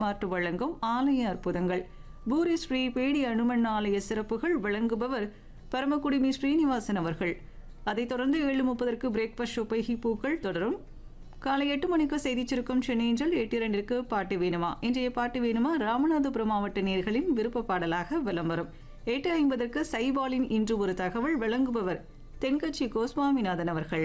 மாற்று வழங்கும் ஆலய அற்புதங்கள் பூரி ஸ்ரீ பேடி அனுமன் ஆலய சிறப்புகள் வழங்குபவர் பரமக்குடிமி ஸ்ரீனிவாசன் அவர்கள் அதைத் தொடர்ந்து ஏழு முப்பதற்கு பிரேக்ஃபாஸ்ட் ஷோ பைகி பூக்கள் தொடரும் காலை எட்டு மணிக்கு செய்தி சுருக்கம் சென்னையஞ்சல் எட்டு இரண்டிற்கு பாட்டு வேணுமா இன்றைய பாட்டு வேணுமா ராமநாதபுரம் மாவட்ட நேர்களின் விருப்ப பாடலாக விளம் வரும் எட்டு ஐம்பதற்கு சைபாலின் இன்று ஒரு தகவல் வழங்குபவர் தென்கட்சி கோஸ்வாமிநாதன் அவர்கள்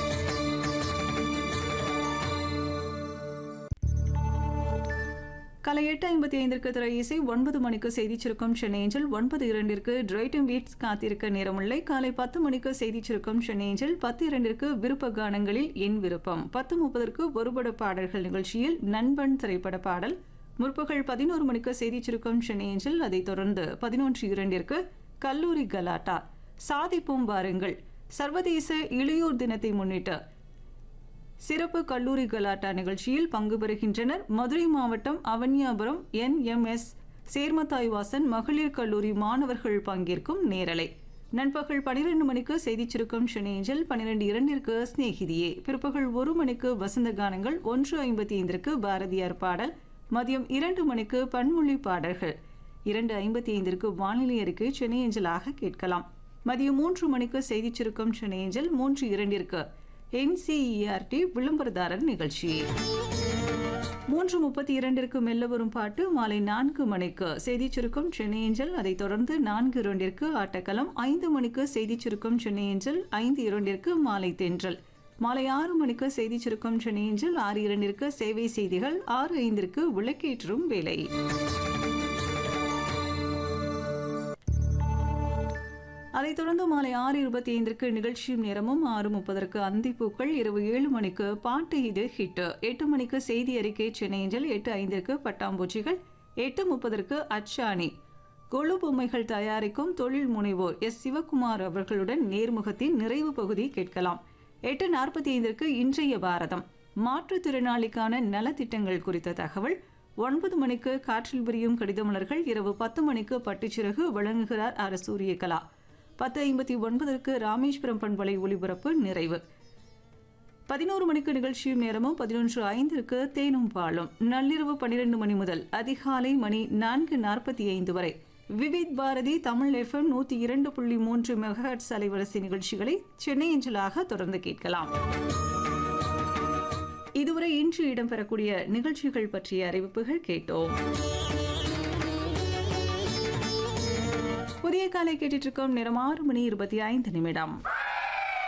காலை எட்டு ஐம்பத்தி ஐந்திற்கு திரை இசை ஒன்பது மணிக்கு செய்தி சுருக்கம் சென்னையஞ்சல் ஒன்பது இரண்டிற்கு டிரைட்டும் வீட்ஸ் காத்திருக்க நேரமில்லை காலை பத்து மணிக்கு செய்தி சுருக்கம் சென்னையஞ்சல் பத்து இரண்டிற்கு விருப்ப கானங்களில் என் விருப்பம் பத்து முப்பதற்கு ஒருபட பாடல்கள் நிகழ்ச்சியில் நண்பன் திரைப்பட பாடல் முற்பகல் பதினோரு மணிக்கு செய்தி சுருக்கம் சென்னையஞ்சல் அதைத் தொடர்ந்து பதினொன்று இரண்டிற்கு கல்லூரி கலாட்டா சாதிப்போம் வாருங்கள் சர்வதேச இளையோர் தினத்தை முன்னிட்டு சிறப்பு கல்லூரி கலாட்டா நிகழ்ச்சியில் பங்கு பெறுகின்றனர் மதுரை மாவட்டம் அவன்யாபுரம் என்எம்எஸ் சேர்மத்தாய்வாசன் மகளிர் கல்லூரி மாணவர்கள் பங்கேற்கும் நேரலை நண்பகல் பனிரெண்டு மணிக்கு செய்திச் சுருக்கம் ஷனேஞ்சல் பனிரெண்டு இரண்டிற்கு ஸ்நேகிதியே பிற்பகல் ஒரு மணிக்கு வசந்த கானங்கள் ஒன்று ஐம்பத்தி ஐந்திற்கு பாரதியார் பாடல் மதியம் இரண்டு மணிக்கு பன்மொழி பாடல்கள் இரண்டு ஐம்பத்தி ஐந்திற்கு வானிலை அறிக்கை சென்னையஞ்சலாக கேட்கலாம் மதியம் மூன்று மணிக்கு செய்திச் சுருக்கம் சென்னையஞ்சல் மூன்று இரண்டிற்கு என்சிஇஆர்டி விளம்பரதாரர் நிகழ்ச்சி மூன்று முப்பத்தி இரண்டிற்கு மெல்ல வரும் பாட்டு மாலை நான்கு மணிக்கு செய்திச் சுருக்கம் சென்னை ஏஞ்சல் அதைத் தொடர்ந்து நான்கு இரண்டிற்கு ஆட்டக்களம் ஐந்து மணிக்கு செய்திச் சுருக்கம் சென்னை ஏஞ்சல் ஐந்து இரண்டிற்கு மாலை தென்றல் மாலை ஆறு மணிக்கு செய்திச் சுருக்கம் சென்னை ஏஞ்சல் ஆறு இரண்டிற்கு சேவை செய்திகள் ஆறு ஐந்திற்கு விளக்கேற்றும் வேலை அதைத் தொடர்ந்து மாலை ஆறு இருபத்தி ஐந்திற்கு நிகழ்ச்சியும் நேரமும் ஆறு முப்பதற்கு அந்திப்பூக்கள் இரவு ஏழு மணிக்கு பாட்டு இது ஹிட் எட்டு மணிக்கு செய்தி அறிக்கை சென்னையஞ்சல் எட்டு ஐந்திற்கு பட்டாம்பூச்சிகள் எட்டு முப்பதற்கு அச்சாணி கொழு பொம்மைகள் தயாரிக்கும் தொழில் முனைவோர் எஸ் சிவகுமார் அவர்களுடன் நேர்முகத்தின் நிறைவு பகுதி கேட்கலாம் எட்டு நாற்பத்தி ஐந்திற்கு இன்றைய பாரதம் மாற்றுத்திறனாளிக்கான நலத்திட்டங்கள் குறித்த தகவல் ஒன்பது மணிக்கு காற்றில் விரியும் கடிதமலர்கள் இரவு பத்து மணிக்கு பட்டுச்சிறகு வழங்குகிறார் ஆர் சூரியகலா பத்து ஐம்பத்தி ஒன்பதற்கு ராமேஸ்வரம் பண்பலை ஒலிபரப்பு நிறைவு பதினோரு மணிக்கு நிகழ்ச்சியும் நேரமும் பதினொன்று ஐந்திற்கு தேனும் பாலும் நள்ளிரவு பன்னிரண்டு மணி முதல் அதிகாலை மணி நான்கு நாற்பத்தி ஐந்து வரை விவித் பாரதி தமிழ் எஃப்எம் நூற்றி இரண்டு புள்ளி மூன்று மெகாஹட்ஸ் அலைவரிசை நிகழ்ச்சிகளை சென்னை அஞ்சலாக தொடர்ந்து கேட்கலாம் இதுவரை இன்று இடம்பெறக்கூடிய நிகழ்ச்சிகள் பற்றிய அறிவிப்புகள் கேட்டோம் புதிய காலை கேட்டுட்டு இருக்கோம் நேரம் ஆறு மணி இருபத்தி ஐந்து நிமிடம்